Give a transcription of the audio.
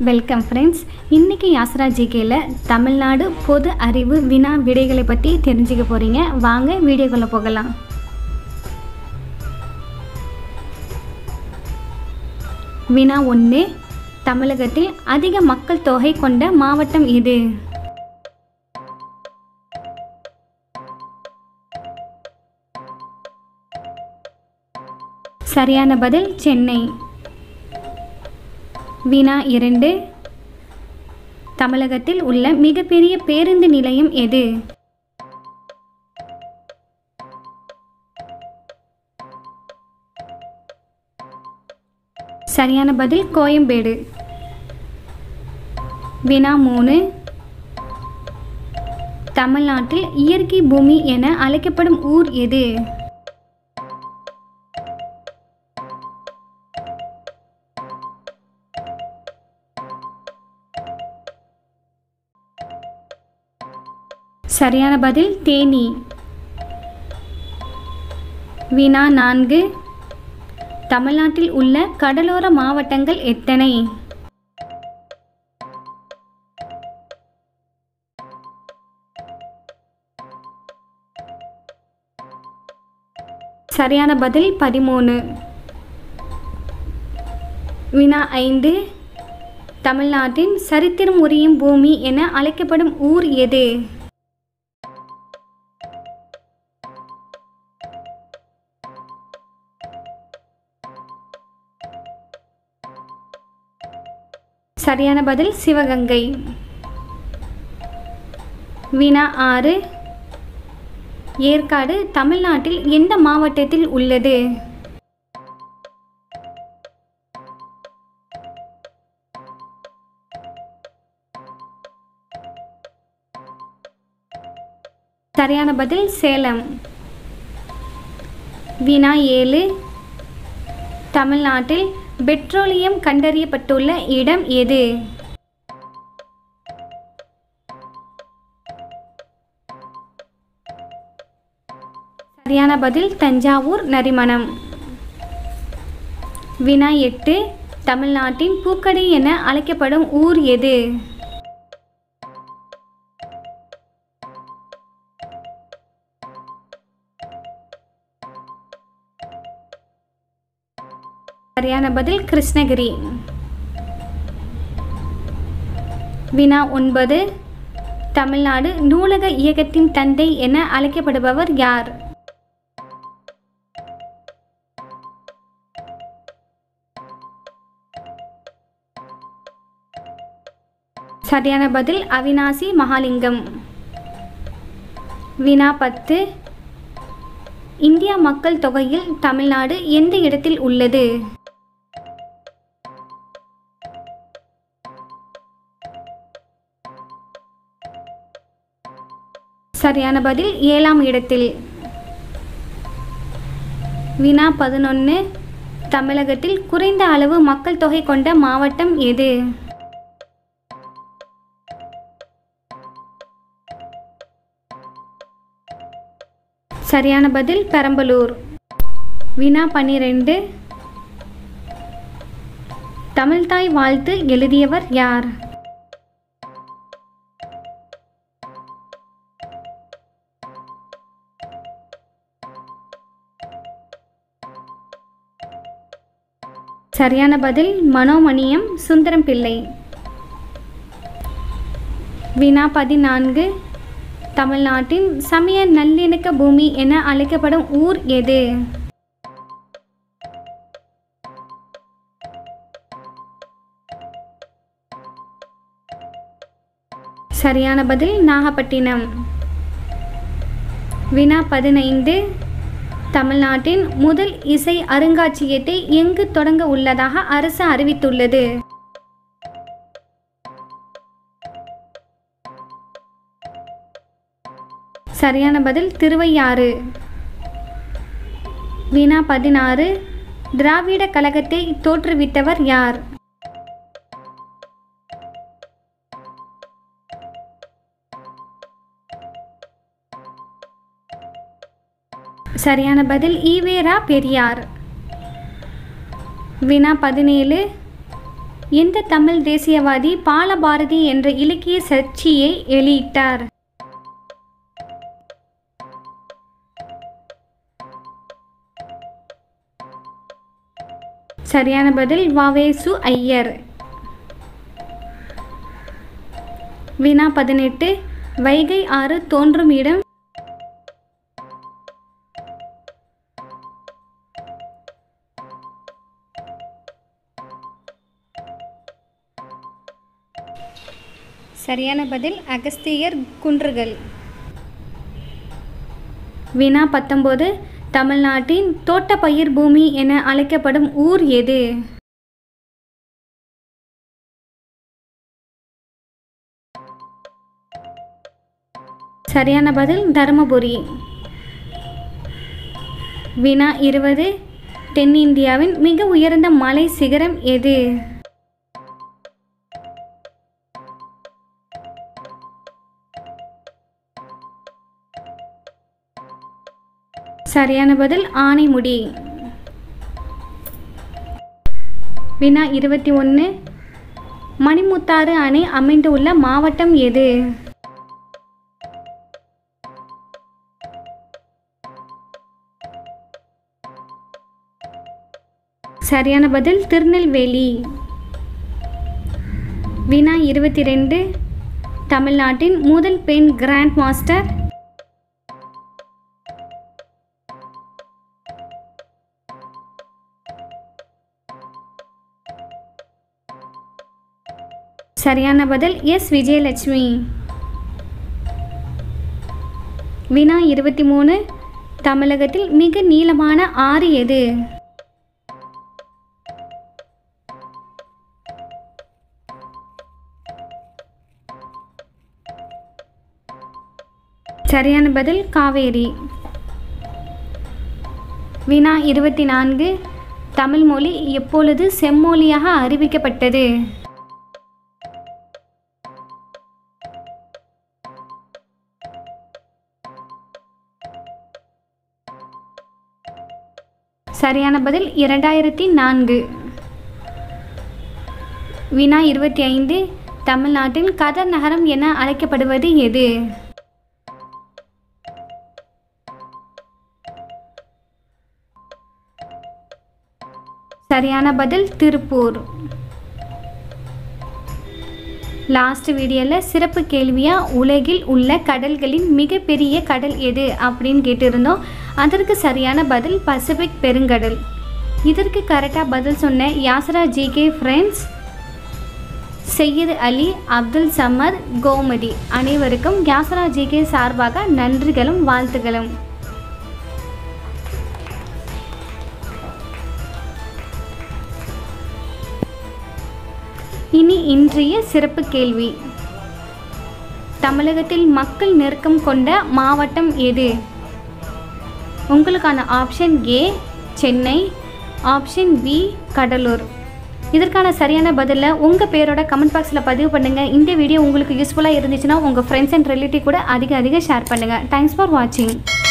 welcome friends இன்றைக்கி யாஸ்ரா ஜிகேல தமிழ்நாடு பொது அறிவு வினா விடைகளை பற்றி தெரிஞ்சுக்க போகிறீங்க வாங்க வீடியோக்குள்ளே போகலாம் வினா ஒன்று தமிழகத்தில் அதிக மக்கள் தொகை கொண்ட மாவட்டம் எது சரியான பதில் சென்னை வினா இரண்டு தமிழகத்தில் உள்ள மிகப்பெரிய பேருந்து நிலையம் எது சரியான பதில் கோயம்பேடு வினா மூணு தமிழ்நாட்டில் இயற்கை பூமி என அழைக்கப்படும் ஊர் எது சரியான பதில் தேனி வினா நான்கு தமிழ்நாட்டில் உள்ள கடலோர மாவட்டங்கள் எத்தனை சரியான பதில் பதிமூணு வினா ஐந்து தமிழ்நாட்டின் சரித்திரம் உரியும் பூமி என அழைக்கப்படும் ஊர் எது சரியான பதில் சிவகங்கை வினா ஆறு ஏற்காடு தமிழ்நாட்டில் எந்த மாவட்டத்தில் உள்ளது சரியான பதில் சேலம் வினா ஏழு தமிழ்நாட்டில் பெட்ரோலியம் கண்டறியப்பட்டுள்ள இடம் எது சரியான பதில் தஞ்சாவூர் நரிமணம் வினா எட்டு தமிழ்நாட்டின் பூக்கடை என அழைக்கப்படும் ஊர் எது சரியான பதில் கிருஷ்ணகிரி வினா ஒன்பது தமிழ்நாடு நூலக இயக்கத்தின் தந்தை என அழைக்கப்படுபவர் யார் சரியான பதில் அவினாசி மகாலிங்கம் வினா பத்து இந்தியா மக்கள் தொகையில் தமிழ்நாடு எந்த இடத்தில் உள்ளது சரியான பதில் ஏழாம் இடத்தில் வினா பதினொன்று தமிழகத்தில் குறைந்த அளவு மக்கள் தொகை கொண்ட மாவட்டம் எது சரியான பதில் பெரம்பலூர் வினா பன்னிரெண்டு தமிழ்தாய் வாழ்த்து எழுதியவர் யார் சரியான பதில் மனோமணியம் சுந்தரம் பிள்ளை வினா பதினான்கு தமிழ்நாட்டின் சமய நல்லிணக்க பூமி என அழைக்கப்படும் ஊர் எது சரியான பதில் நாகப்பட்டினம் வினா பதினைந்து தமிழ்நாட்டின் முதல் இசை அருங்காட்சியகத்தை எங்கு தொடங்க உள்ளதாக அரசு அறிவித்துள்ளது சரியான பதில் திருவையாறு வினா பதினாறு திராவிட கழகத்தை தோற்றுவித்தவர் யார் சரியான பதில் ஈவேரா பெரியார் வினா பதினேழு எந்த தமிழ் தேசியவாதி பாலபாரதி என்ற இலக்கிய சர்ச்சையை வெளியிட்டார் சரியான பதில் வாவேசு ஐயர் வினா பதினெட்டு வைகை ஆறு தோன்றும் இடம் சரியான பதில் அகஸ்தியர் குன்றுகள் வினா பத்தொம்போது தமிழ்நாட்டின் தோட்டப்பயிர் பூமி என அழைக்கப்படும் ஊர் எது சரியான பதில் தருமபுரி வினா இருபது தென்னிந்தியாவின் மிக உயர்ந்த மலை சிகரம் எது சரியான பதில் ஆனைமுடி வினா இருபத்தி ஒன்று மணிமுத்தாறு அணை அமைந்துள்ள மாவட்டம் எது சரியான பதில் திருநெல்வேலி வினா இருபத்தி ரெண்டு தமிழ்நாட்டின் முதல் பெண் கிராண்ட் மாஸ்டர் சரியான பதில் எஸ் விஜயலட்சுமி வினா இருபத்தி மூணு தமிழகத்தில் மிக நீளமான ஆறு எது சரியான பதில் காவேரி வினா இருபத்தி நான்கு தமிழ் மொழி எப்பொழுது செம்மொழியாக அறிவிக்கப்பட்டது சரியான பதில் இரண்டாயிரத்தி நான்கு வினா இருபத்தி ஐந்து தமிழ்நாட்டின் கதர் நகரம் என அழைக்கப்படுவது எது சரியான பதில் திருப்பூர் லாஸ்ட் வீடியோவில் சிறப்பு கேள்வியாக உலகில் உள்ள கடல்களின் மிகப்பெரிய கடல் எது அப்படின்னு கேட்டிருந்தோம் அதற்கு சரியான பதில் பசிபிக் பெருங்கடல் இதற்கு கரெக்டாக பதில் சொன்ன யாசரா ஜிகே ஃப்ரெண்ட்ஸ் செய்யது அலி அப்துல் சம்மர் கோமதி அனைவருக்கும் யாசரா ஜிகே சார்பாக நன்றிகளும் வாழ்த்துகளும் இனி இன்றைய சிறப்பு கேள்வி தமிழகத்தில் மக்கள் நெருக்கம் கொண்ட மாவட்டம் எது உங்களுக்கான option A Chennai option B Cuddalore இதற்கான சரியான பதிலை உங்கள் பேரோட கமெண்ட் பாக்ஸில் பதிவு பண்ணுங்கள் இந்த வீடியோ உங்களுக்கு யூஸ்ஃபுல்லாக இருந்துச்சுன்னா உங்கள் ஃப்ரெண்ட்ஸ் அண்ட் ரிலேட்டிவ் கூட அதிக அதிக ஷேர் பண்ணுங்கள் தேங்க்ஸ் ஃபார் வாட்சிங்